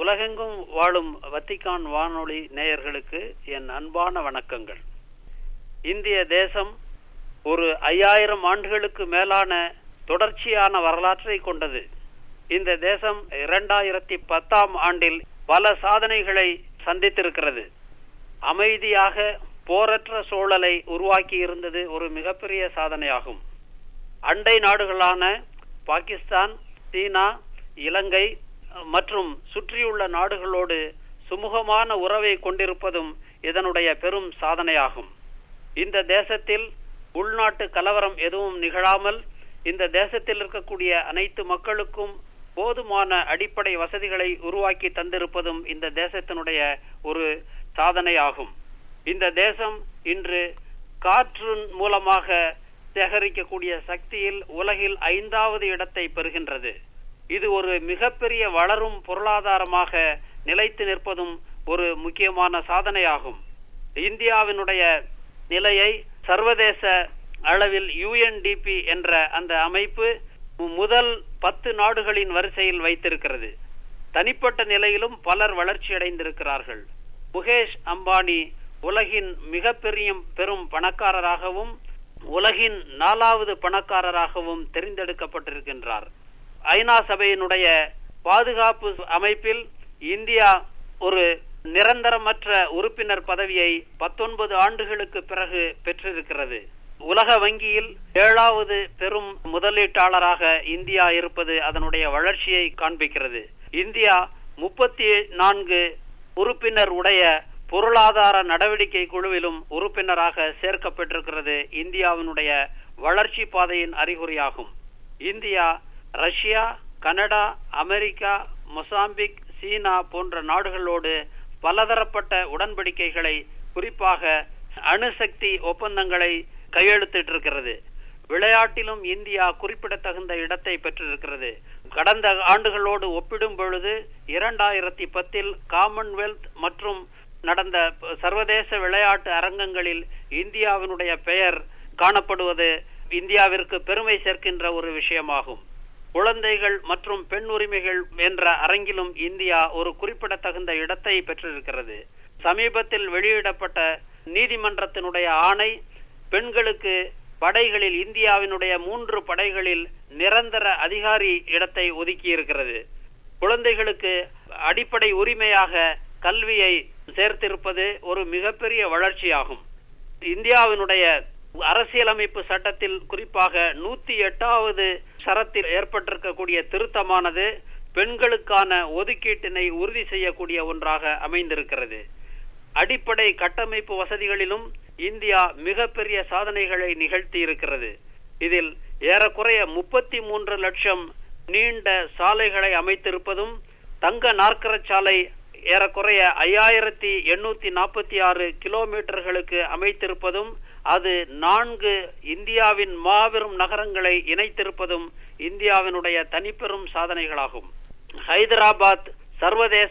உலகெங்கும் வாழும் வத்திக்கான் வானொலி நேயர்களுக்கு என் அன்பான வணக்கங்கள் இந்திய தேசம் ஒரு ஐயாயிரம் ஆண்டுகளுக்கு மேலான தொடர்ச்சியான வரலாற்றை கொண்டது இந்த தேசம் இரண்டாயிரத்தி பத்தாம் ஆண்டில் பல சாதனைகளை சந்தித்திருக்கிறது அமைதியாக போரற்ற சூழலை உருவாக்கி இருந்தது ஒரு மிகப்பெரிய சாதனையாகும் அண்டை நாடுகளான பாகிஸ்தான் சீனா இலங்கை மற்றும் சுற்றியுள்ள நாடுகளோடு சுமூகமான உறவை கொண்டிருப்பதும் இதனுடைய பெரும் சாதனையாகும் இந்த தேசத்தில் உள்நாட்டு கலவரம் எதுவும் நிகழாமல் இந்த தேசத்தில் இருக்கக்கூடிய அனைத்து மக்களுக்கும் போதுமான அடிப்படை வசதிகளை உருவாக்கி தந்திருப்பதும் இந்த தேசத்தினுடைய ஒரு சாதனையாகும் இந்த தேசம் இன்று காற்றின் மூலமாக சேகரிக்கக்கூடிய சக்தியில் உலகில் ஐந்தாவது இடத்தை பெறுகின்றது இது ஒரு மிகப்பெரிய வளரும் பொருளாதாரமாக நிலைத்து நிற்பதும் ஒரு முக்கியமான சாதனையாகும் இந்தியாவினுடைய நிலையை சர்வதேச அளவில் யுஎன்டிபி என்ற அந்த அமைப்பு முதல் பத்து நாடுகளின் வரிசையில் வைத்திருக்கிறது தனிப்பட்ட நிலையிலும் பலர் வளர்ச்சி அடைந்திருக்கிறார்கள் முகேஷ் அம்பானி உலகின் மிகப்பெரிய பெரும் பணக்காரராகவும் உலகின் நாலாவது பணக்காரராகவும் தெரிந்தெடுக்கப்பட்டிருக்கின்றார் ஐநா சபையினுடைய பாதுகாப்பு அமைப்பில் இந்தியா ஒரு நிரந்தரமற்ற உறுப்பினர் பதவியை பத்தொன்பது ஆண்டுகளுக்கு பிறகு பெற்றிருக்கிறது உலக வங்கியில் ஏழாவது பெரும் முதலீட்டாளராக இந்தியா இருப்பது அதனுடைய வளர்ச்சியை காண்பிக்கிறது இந்தியா முப்பத்தி நான்கு உறுப்பினர் உடைய பொருளாதார நடவடிக்கை குழுவிலும் உறுப்பினராக சேர்க்கப்பட்டிருக்கிறது இந்தியாவினுடைய வளர்ச்சி பாதையின் அறிகுறியாகும் India Russia Canada America Mozambique China போன்ற நாடுகளோடு பலதரப்பட்ட உடன்படிக்கைகளை குறிப்பாக அணுசக்தி ஒப்பந்தங்களை கையெழுத்திட்டிருக்கிறது விளையாட்டிலும் இந்தியா குறிப்பிடத்தகுந்த இடத்தை பெற்றிருக்கிறது கடந்த ஆண்டுகளோடு ஒப்பிடும் பொழுது இரண்டாயிரத்தி பத்தில் காமன்வெல்த் மற்றும் நடந்த சர்வதேச விளையாட்டு அரங்கங்களில் இந்தியாவினுடைய பெயர் காணப்படுவது இந்தியாவிற்கு பெருமை சேர்க்கின்ற ஒரு விஷயமாகும் குழந்தைகள் மற்றும் பெண் உரிமைகள் என்ற அரங்கிலும் இந்தியா ஒரு குறிப்பிடத்தகுந்த இடத்தை பெற்றிருக்கிறது சமீபத்தில் வெளியிடப்பட்ட நீதிமன்றத்தினுடைய ஆணை பெண்களுக்கு படைகளில் இந்தியாவினுடைய மூன்று படைகளில் நிரந்தர அதிகாரி இடத்தை ஒதுக்கி இருக்கிறது குழந்தைகளுக்கு அடிப்படை உரிமையாக கல்வியை சேர்த்திருப்பது ஒரு மிகப்பெரிய வளர்ச்சியாகும் இந்தியாவினுடைய அரசியலமைப்பு சட்டத்தில் குறிப்பாக நூத்தி எட்டாவது சரத்தில் ஏற்பட்டிருக்கக்கூடிய திருத்தமானது பெண்களுக்கான ஒதுக்கீட்டினை உறுதி செய்யக்கூடிய ஒன்றாக அமைந்திருக்கிறது அடிப்படை கட்டமைப்பு வசதிகளிலும் இந்தியா மிகப்பெரிய சாதனைகளை நிகழ்த்தி இருக்கிறது இதில் ஏறக்குறைய முப்பத்தி மூன்று லட்சம் நீண்ட சாலைகளை அமைத்திருப்பதும் தங்க நாற்கர சாலை ஏறக்குறைய ஐயாயிரத்தி எண்ணூத்தி நாற்பத்தி ஆறு கிலோமீட்டர்களுக்கு அமைத்திருப்பதும் அது நான்கு இந்தியாவின் மாபெரும் நகரங்களை இணைத்திருப்பதும் இந்தியாவினுடைய தனிப்பெரும் சாதனைகளாகும் ஹைதராபாத் சர்வதேச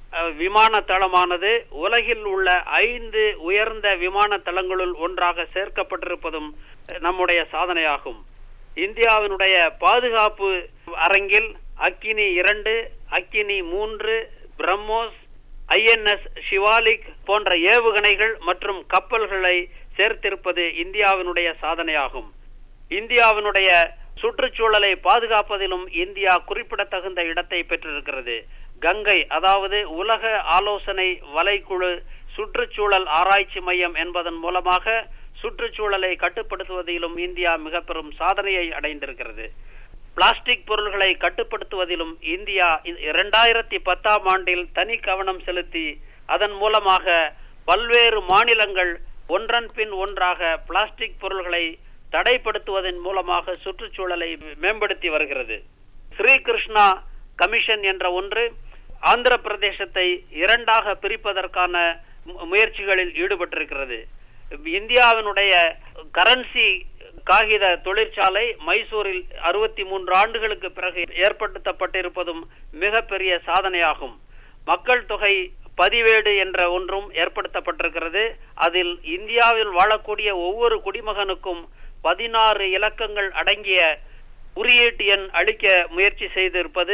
விமான தளமானது உலகில் உள்ள ஐந்து உயர்ந்த விமான தளங்களுள் ஒன்றாக சேர்க்கப்பட்டிருப்பதும் நம்முடைய சாதனையாகும் இந்தியாவினுடைய பாதுகாப்பு அரங்கில் அக்கினி இரண்டு அக்கினி மூன்று பிரம்மோஸ் ஐஎன்எஸ் சிவாலிக் போன்ற ஏவுகணைகள் மற்றும் கப்பல்களை சேர்த்திருப்பது இந்தியாவினுடைய சாதனையாகும் இந்தியாவினுடைய சுற்றுச்சூழலை பாதுகாப்பதிலும் இந்தியா குறிப்பிடத்தகுந்த இடத்தை பெற்றிருக்கிறது கங்கை அதாவது உலக ஆலோசனை வலைக்குழு சுற்றுச்சூழல் ஆராய்ச்சி மையம் என்பதன் மூலமாக சுற்றுச்சூழலை கட்டுப்படுத்துவதிலும் இந்தியா மிக பெரும் சாதனையை அடைந்திருக்கிறது பிளாஸ்டிக் பொருள்களை கட்டுப்படுத்துவதிலும் இந்தியா இரண்டாயிரத்தி பத்தாம் ஆண்டில் தனி கவனம் செலுத்தி அதன் மூலமாக பல்வேறு மாநிலங்கள் ஒன்றன் பின் ஒன்றாக பிளாஸ்டிக் பொருள்களை தடைப்படுத்துவதன் மூலமாக சுற்றுச்சூழலை மேம்படுத்தி வருகிறது ஸ்ரீகிருஷ்ணா கமிஷன் என்ற ஒன்று ஆந்திர பிரதேசத்தை இரண்டாக பிரிப்பதற்கான முயற்சிகளில் ஈடுபட்டிருக்கிறது இந்தியாவினுடைய கரன்சி காகித தொழிற்சாலை மைசூரில் அறுபத்தி மூன்று ஆண்டுகளுக்கு பிறகு ஏற்படுத்தப்பட்டிருப்பதும் மிகப்பெரிய சாதனையாகும் மக்கள் தொகை பதிவேடு என்ற ஒன்றும் ஏற்படுத்தப்பட்டிருக்கிறது அதில் இந்தியாவில் வாழக்கூடிய ஒவ்வொரு குடிமகனுக்கும் பதினாறு இலக்கங்கள் அடங்கிய குறியீட்டு எண் அளிக்க முயற்சி செய்திருப்பது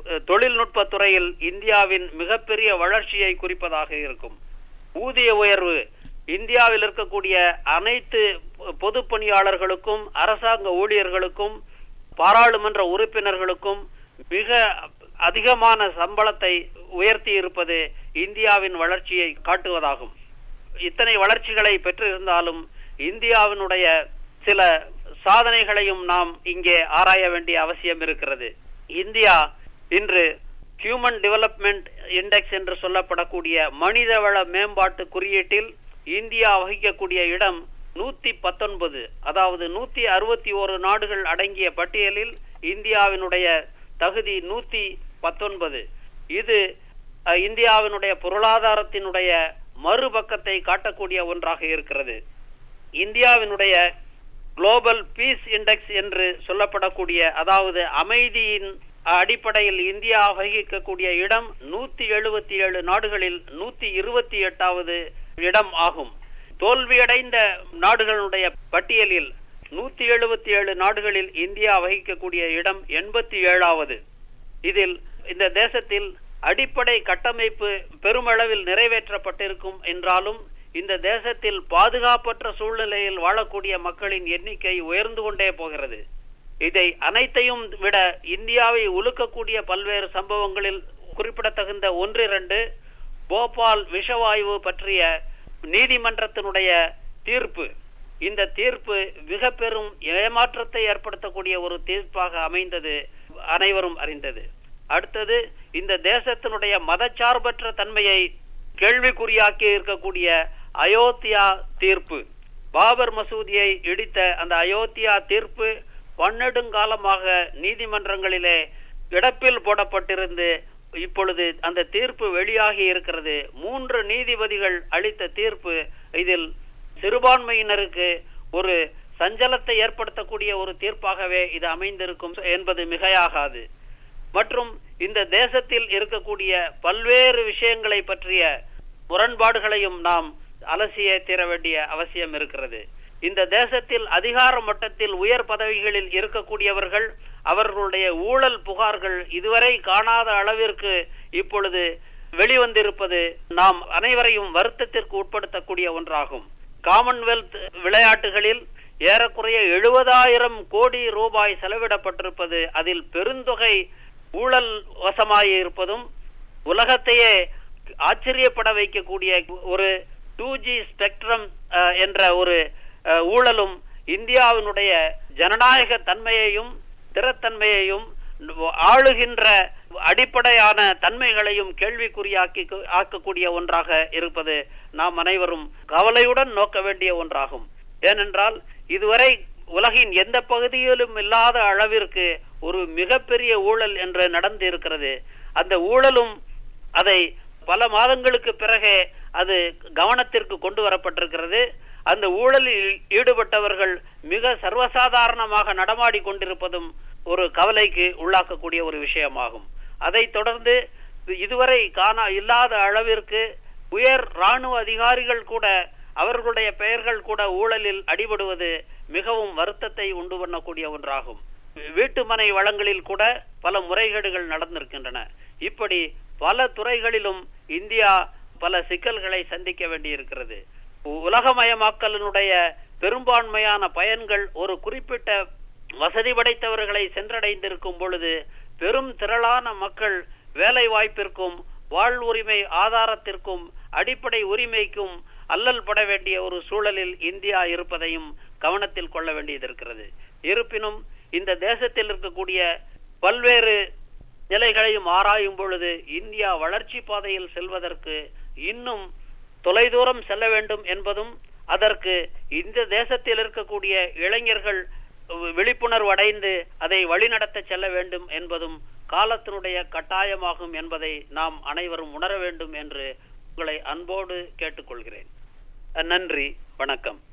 தொழில்நுட்ப துறையில் இந்தியாவின் மிகப்பெரிய வளர்ச்சியை குறிப்பதாக இருக்கும் ஊதிய உயர்வு இந்தியாவில் இருக்கக்கூடிய அனைத்து பொது பணியாளர்களுக்கும் அரசாங்க ஊழியர்களுக்கும் பாராளுமன்ற உறுப்பினர்களுக்கும் மிக அதிகமான சம்பளத்தை உயர்த்தி இருப்பது இந்தியாவின் வளர்ச்சியை காட்டுவதாகும் இத்தனை வளர்ச்சிகளை பெற்றிருந்தாலும் இந்தியாவினுடைய சில சாதனைகளையும் நாம் இங்கே ஆராய வேண்டிய அவசியம் இருக்கிறது இந்தியா இன்று ஹியூமன் டெவலப்மெண்ட் இண்டெக்ஸ் என்று சொல்லப்படக்கூடிய மனிதவள மேம்பாட்டு குறியீட்டில் இந்தியா வகிக்கக்கூடிய இடம் நூத்தி பத்தொன்பது அதாவது நூத்தி அறுபத்தி ஒரு நாடுகள் அடங்கிய பட்டியலில் இந்தியாவினுடைய தகுதி நூத்தி பத்தொன்பது இது இந்தியாவினுடைய பொருளாதாரத்தினுடைய மறுபக்கத்தை காட்டக்கூடிய ஒன்றாக இருக்கிறது இந்தியாவினுடைய குளோபல் பீஸ் இண்டெக்ஸ் என்று சொல்லப்படக்கூடிய அதாவது அமைதியின் அடிப்படையில் இந்தியா வகிக்கக்கூடிய இடம் நூத்தி எழுபத்தி ஏழு நாடுகளில் நூத்தி இருபத்தி எட்டாவது இடம் ஆகும் தோல்வியடைந்த நாடுகளுடைய பட்டியலில் நூத்தி எழுபத்தி ஏழு நாடுகளில் இந்தியா வகிக்கக்கூடிய இடம் எண்பத்தி ஏழாவது இதில் இந்த தேசத்தில் அடிப்படை கட்டமைப்பு பெருமளவில் நிறைவேற்றப்பட்டிருக்கும் என்றாலும் இந்த தேசத்தில் பாதுகாப்பற்ற சூழ்நிலையில் வாழக்கூடிய மக்களின் எண்ணிக்கை உயர்ந்து கொண்டே போகிறது இதை அனைத்தையும் விட இந்தியாவை உலுக்கக்கூடிய பல்வேறு சம்பவங்களில் குறிப்பிடத்தகுந்த ஒன்றிரண்டு போபால் விஷவாயு பற்றிய நீதிமன்றத்தினுடைய தீர்ப்பு இந்த தீர்ப்பு மிக பெரும் ஏமாற்றத்தை ஏற்படுத்தக்கூடிய ஒரு தீர்ப்பாக அமைந்தது அனைவரும் அறிந்தது அடுத்தது இந்த தேசத்தினுடைய மதச்சார்பற்ற தன்மையை கேள்விக்குறியாக்கி இருக்கக்கூடிய அயோத்தியா தீர்ப்பு பாபர் மசூதியை இடித்த அந்த அயோத்தியா தீர்ப்பு பன்னெடுங்காலமாக நீதிமன்றங்களிலே கிடப்பில் போடப்பட்டிருந்து இப்பொழுது அந்த தீர்ப்பு வெளியாகி இருக்கிறது மூன்று நீதிபதிகள் அளித்த தீர்ப்பு இதில் சிறுபான்மையினருக்கு ஒரு சஞ்சலத்தை ஏற்படுத்தக்கூடிய ஒரு தீர்ப்பாகவே இது அமைந்திருக்கும் என்பது மிகையாகாது மற்றும் இந்த தேசத்தில் இருக்கக்கூடிய பல்வேறு விஷயங்களை பற்றிய முரண்பாடுகளையும் நாம் அலசிய தீர வேண்டிய அவசியம் இருக்கிறது இந்த தேசத்தில் அதிகார மட்டத்தில் உயர் பதவிகளில் இருக்கக்கூடியவர்கள் அவர்களுடைய ஊழல் புகார்கள் இதுவரை காணாத அளவிற்கு இப்பொழுது வெளிவந்திருப்பது நாம் அனைவரையும் வருத்தத்திற்கு உட்படுத்தக்கூடிய ஒன்றாகும் காமன்வெல்த் விளையாட்டுகளில் ஏறக்குறைய எழுபதாயிரம் கோடி ரூபாய் செலவிடப்பட்டிருப்பது அதில் பெருந்தொகை ஊழல் வசமாயிருப்பதும் உலகத்தையே ஆச்சரியப்பட வைக்கக்கூடிய ஒரு டூ ஜி ஸ்பெக்ட்ரம் என்ற ஒரு ஊழலும் இந்தியாவினுடைய ஜனநாயக தன்மையையும் திறத்தன்மையையும் ஆளுகின்ற அடிப்படையான தன்மைகளையும் கேள்விக்குறியாக்கி ஆக்கக்கூடிய ஒன்றாக இருப்பது நாம் அனைவரும் கவலையுடன் நோக்க வேண்டிய ஒன்றாகும் ஏனென்றால் இதுவரை உலகின் எந்த பகுதியிலும் இல்லாத அளவிற்கு ஒரு மிகப்பெரிய ஊழல் என்று நடந்து இருக்கிறது அந்த ஊழலும் அதை பல மாதங்களுக்கு பிறகே அது கவனத்திற்கு கொண்டு வரப்பட்டிருக்கிறது அந்த ஊழலில் ஈடுபட்டவர்கள் மிக சர்வசாதாரணமாக நடமாடி கொண்டிருப்பதும் ஒரு கவலைக்கு உள்ளாக்கக்கூடிய ஒரு விஷயமாகும் அதை தொடர்ந்து இதுவரை காணா இல்லாத அளவிற்கு உயர் ராணுவ அதிகாரிகள் கூட அவர்களுடைய பெயர்கள் கூட ஊழலில் அடிபடுவது மிகவும் வருத்தத்தை உண்டு பண்ணக்கூடிய ஒன்றாகும் வீட்டுமனை வளங்களில் கூட பல முறைகேடுகள் நடந்திருக்கின்றன இப்படி பல துறைகளிலும் இந்தியா பல சிக்கல்களை சந்திக்க வேண்டியிருக்கிறது உலகமயமாக்கலினுடைய பெரும்பான்மையான பயன்கள் ஒரு குறிப்பிட்ட வசதி படைத்தவர்களை சென்றடைந்திருக்கும் பொழுது பெரும் திரளான மக்கள் வேலை வாய்ப்பிற்கும் வாழ்வுரிமை ஆதாரத்திற்கும் அடிப்படை உரிமைக்கும் அல்லல் பட வேண்டிய ஒரு சூழலில் இந்தியா இருப்பதையும் கவனத்தில் கொள்ள வேண்டியது இருக்கிறது இருப்பினும் இந்த தேசத்தில் இருக்கக்கூடிய பல்வேறு நிலைகளையும் ஆராயும் பொழுது இந்தியா வளர்ச்சி பாதையில் செல்வதற்கு இன்னும் தொலைதூரம் செல்ல வேண்டும் என்பதும் அதற்கு இந்த தேசத்தில் இருக்கக்கூடிய இளைஞர்கள் விழிப்புணர்வு அடைந்து அதை வழிநடத்த செல்ல வேண்டும் என்பதும் காலத்தினுடைய கட்டாயமாகும் என்பதை நாம் அனைவரும் உணர வேண்டும் என்று உங்களை அன்போடு கேட்டுக்கொள்கிறேன் நன்றி வணக்கம்